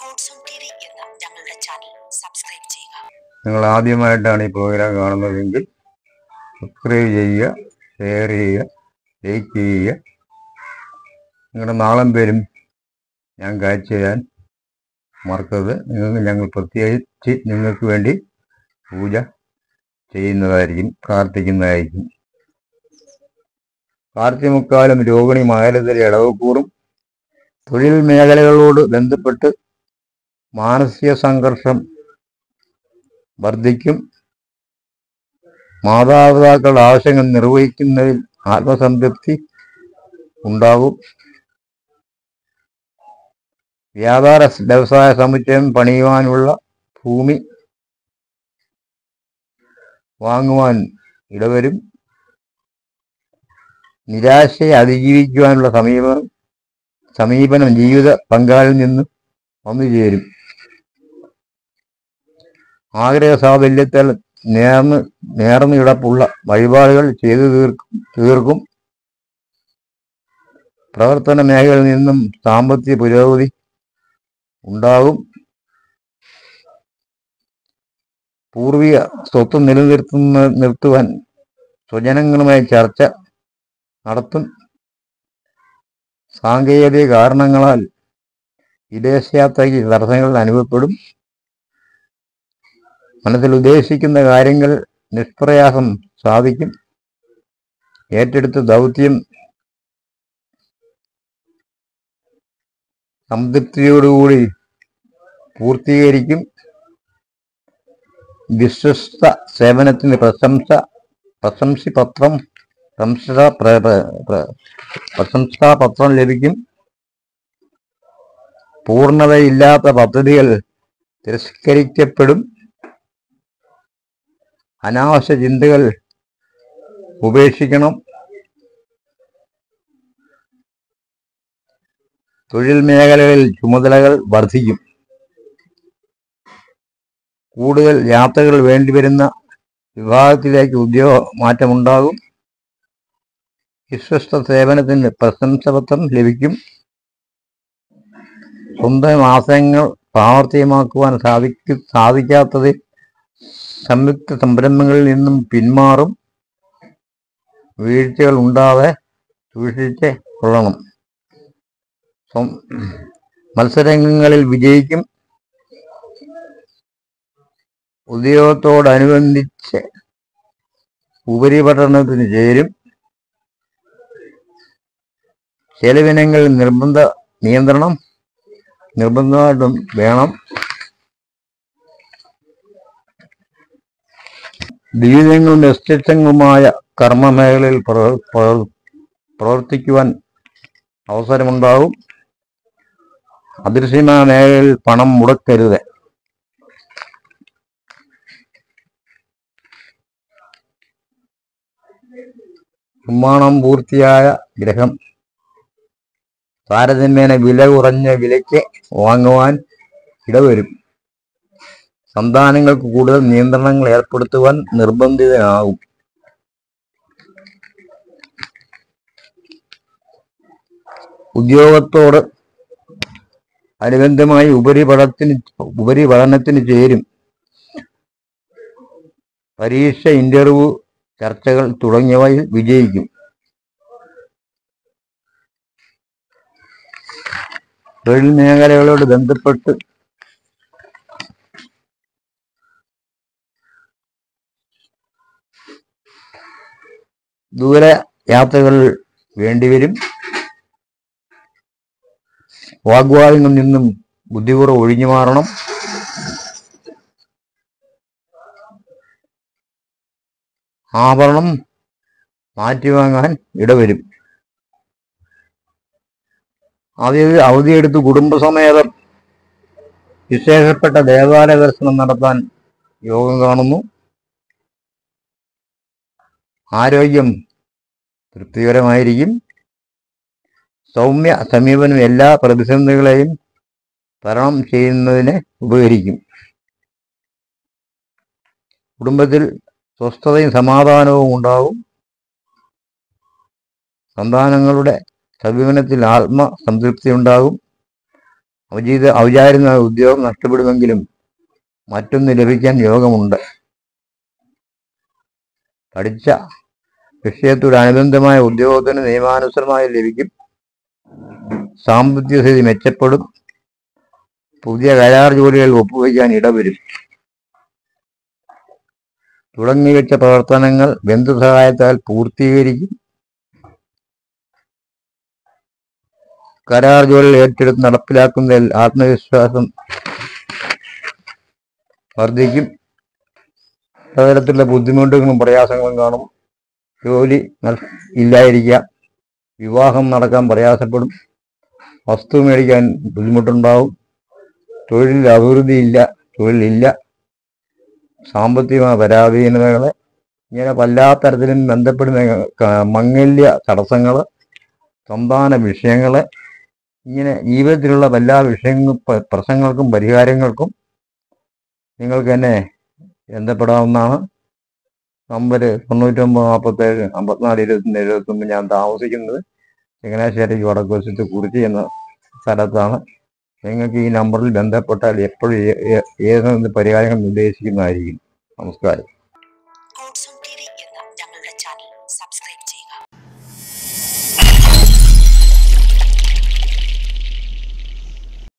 God's own T V എന്ന ഞങ്ങളുടെ channel subscribe ചെയ്യുക നിങ്ങൾ ആദ്യമായിട്ടാണ് ഈ പ്രോഗ്രാം കാണുന്നതെങ്കിൽ സബ്സ്ക്രൈബ് ചെയ്യുക ഷെയർ ചെയ്യുക ലൈക്ക് ചെയ്യുക നിങ്ങളുടെ നാളം പേരും ഞാൻ കാഴ്ച ചെയ്യാൻ മറക്കരുത് നിങ്ങൾക്ക് ഞങ്ങൾ പ്രത്യേകിച്ച് നിങ്ങൾക്ക് വേണ്ടി പൂജ ചെയ്യുന്നതായിരിക്കും പ്രാർത്ഥിക്കുന്നതായിരിക്കും കാർത്തിമുക്കാലും രോഹിണി മകരത്തിലെ ഇടവക്കൂറും തൊഴിൽ മേഖലകളോട് ബന്ധപ്പെട്ട് മാനസിക സംഘർഷം വർദ്ധിക്കും മാതാപിതാക്കളുടെ ആവശ്യങ്ങൾ നിർവഹിക്കുന്നതിൽ ആത്മസംതൃപ്തി ഉണ്ടാകും വ്യാപാര വ്യവസായ സമുച്ചയം പണിയുവാനുള്ള ഭൂമി വാങ്ങുവാൻ ഇടവരും നിരാശയെ അതിജീവിക്കുവാനുള്ള സമീപനം സമീപനം ജീവിത പങ്കാളിൽ നിന്ന് വന്നു ചേരും ആഗ്രഹ സാഫല്യത്താൽ നേർന്ന് നേർന്ന് കിടപ്പുള്ള വഴിപാടുകൾ ചെയ്തു തീർക്കും തീർക്കും പ്രവർത്തന മേഖലയിൽ നിന്നും സാമ്പത്തിക പുരോഗതി ഉണ്ടാകും പൂർവിക സ്വത്ത് നിലനിർത്തുന്ന നിർത്തുവാൻ സ്വജനങ്ങളുമായി ചർച്ച നടത്തും സാങ്കേതിക കാരണങ്ങളാൽ വിദേശയാത്രയ്ക്ക് തടസ്സങ്ങൾ അനുഭവപ്പെടും മനസ്സിൽ ഉദ്ദേശിക്കുന്ന കാര്യങ്ങൾ നിഷ്പ്രയാസം സാധിക്കും ഏറ്റെടുത്ത ദൗത്യം സംതൃപ്തിയോടുകൂടി പൂർത്തീകരിക്കും വിശ്വസ്ത സേവനത്തിന് പ്രശംസ പ്രശംസി പത്രം പ്രശംസ പ്ര- പ്ര- പ്ര- പ്രശംസാപത്രം ലഭിക്കും പൂർണ്ണതയില്ലാത്ത പദ്ധതികൾ തിരസ്കരിക്കപ്പെടും അനാവശ്യ ചിന്തകൾ ഉപേക്ഷിക്കണം തൊഴിൽ മേഖലകളിൽ ചുമതലകൾ വർദ്ധിക്കും കൂടുതൽ യാത്രകൾ വേണ്ടിവരുന്ന വിഭാഗത്തിലേക്ക് ഉദ്യോഗ മാറ്റമുണ്ടാകും വിശ്വസ്ത സേവനത്തിന് പ്രശംസപത്രം ലഭിക്കും സ്വന്തം ആശയങ്ങൾ പ്രാവർത്തികമാക്കുവാൻ സാധിക്കും സാധിക്കാത്തത് സംയുക്ത സംരംഭങ്ങളിൽ നിന്നും പിന്മാറും വീഴ്ചകൾ ഉണ്ടാതെ സൂക്ഷിച്ച് കൊള്ളണം സ്വം- മത്സരങ്ങളിൽ വിജയിക്കും ഉദ്യോഗത്തോടനുബന്ധിച്ച് ഉപരിപഠനത്തിന് ചേരും ചെലവിനങ്ങൾ നിർബന്ധ നിയന്ത്രണം നിർബന്ധമായിട്ടും വേണം വിവിധങ്ങളും വ്യത്യസ്തങ്ങളുമായ കർമ്മമേഖലയിൽ പ്രവർ- പ്രവർ- പ്രവർത്തിക്കുവാൻ അവസരമുണ്ടാകും അദൃശ്യമായ മേഖലയിൽ പണം മുടക്കരുത് നിർമ്മാണം പൂർത്തിയായ ഗ്രഹം താരതമ്യേന വില കുറഞ്ഞ വിലയ്ക്ക് വാങ്ങുവാൻ ഇടവരും സന്താനങ്ങൾക്ക് കൂടുതൽ നിയന്ത്രണങ്ങൾ ഏർപ്പെടുത്തുവാൻ നിർബന്ധിതനാകും ഉദ്യോഗത്തോട് അനുബന്ധമായി ഉപരിപഠനത്തിന് ഉപരിപഠനത്തിന് ചേരും പരീക്ഷ ഇന്റർവ്യൂ ചർച്ചകൾ തുടങ്ങിയവയിൽ വിജയിക്കും തൊഴിൽ മേഖലകളോട് ബന്ധപ്പെട്ട് ദൂര യാത്രകൾ വേണ്ടിവരും വാഗ്വാദങ്ങളിൽ നിന്നും ബുദ്ധിപൂർവ്വം ഒഴിഞ്ഞു മാറണം ആഭരണം മാറ്റിവാങ്ങാൻ ഇടവരും അവധി അവധിയെടുത്ത് കുടുംബസമേതം വിശേഷപ്പെട്ട ദേവാലയ ദർശനം നടത്താൻ യോഗം കാണുന്നു ആരോഗ്യം തൃപ്തികരമായിരിക്കും സൗമ്യ സമീപനം എല്ലാ പ്രതിസന്ധികളെയും തരണം ചെയ്യുന്നതിന് ഉപകരിക്കും കുടുംബത്തിൽ സ്വസ്ഥതയും സമാധാനവും ഉണ്ടാവും സന്താനങ്ങളുടെ സമീപനത്തിൽ ആത്മസംതൃപ്തി ഉണ്ടാകും ഔചിത ഔചാര്യ ഉദ്യോഗം നഷ്ടപ്പെടുമെങ്കിലും മറ്റൊന്ന് ലഭിക്കാൻ യോഗമുണ്ട് പഠിച്ച വിഷയത്തോടനുബന്ധമായ ഉദ്യോഗത്തിന് നിയമാനുസൃതമായി ലഭിക്കും സാമ്പത്തിക സ്ഥിതി മെച്ചപ്പെടും പുതിയ കരാർ ജോലികൾ ഒപ്പുവയ്ക്കാൻ ഇടവരും തുടങ്ങിവെച്ച പ്രവർത്തനങ്ങൾ ബന്ധുസഹായത്താൽ പൂർത്തീകരിക്കും കരാർ ജോലികൾ ഏറ്റെടുത്ത് നടപ്പിലാക്കുന്നതിൽ ആത്മവിശ്വാസം വർദ്ധിക്കും പലതരത്തിലുള്ള ബുദ്ധിമുട്ടുകളും പ്രയാസങ്ങളും കാണും ജോലി നൽ- ഇല്ലായിരിക്കാം വിവാഹം നടക്കാൻ പ്രയാസപ്പെടും വസ്തു മേടിക്കാൻ ബുദ്ധിമുട്ടുണ്ടാവും തൊഴിലിൽ അഭിവൃദ്ധിയില്ല തൊഴിലില്ല സാമ്പത്തികമായ പരാധീനതകൾ ഇങ്ങനെ പല തരത്തിലും ബന്ധപ്പെടുന്ന ക- മംഗല്യ തടസ്സങ്ങൾ സന്താന വിഷയങ്ങൾ ഇങ്ങനെ ജീവിതത്തിലുള്ള എല്ലാ വിഷയങ്ങൾ പ- പ്രശ്നങ്ങൾക്കും പരിഹാരങ്ങൾക്കും നിങ്ങൾക്ക് എന്നെ ബന്ധപ്പെടാവുന്നതാണ് നമ്പർ തൊണ്ണൂറ്റൊമ്പത് നാൽപ്പത്തേഴ് അമ്പത്തിനാല് ഇരുപത്തൊന്ന് എഴുപത്തൊമ്പത് ഞാൻ താമസിക്കുന്നത് ചങ്ങനാശ്ശേരി വടക്കുവശത്ത് കുറിച്ചി എന്ന സ്ഥലത്താണ് നിങ്ങൾക്ക് ഈ നമ്പറിൽ ബന്ധപ്പെട്ടാൽ എപ്പോഴും ഏ- ഏ- ഏതെങ്കിലും പരിഹാരങ്ങൾ നിർദ്ദേശിക്കുന്നതായിരിക്കും നമസ്കാരം ഗോഡ്സോൺ ടി വി എന്ന ഞങ്ങളുടെ ചാനൽ സബ്സ്ക്രൈബ് ചെയ്യുക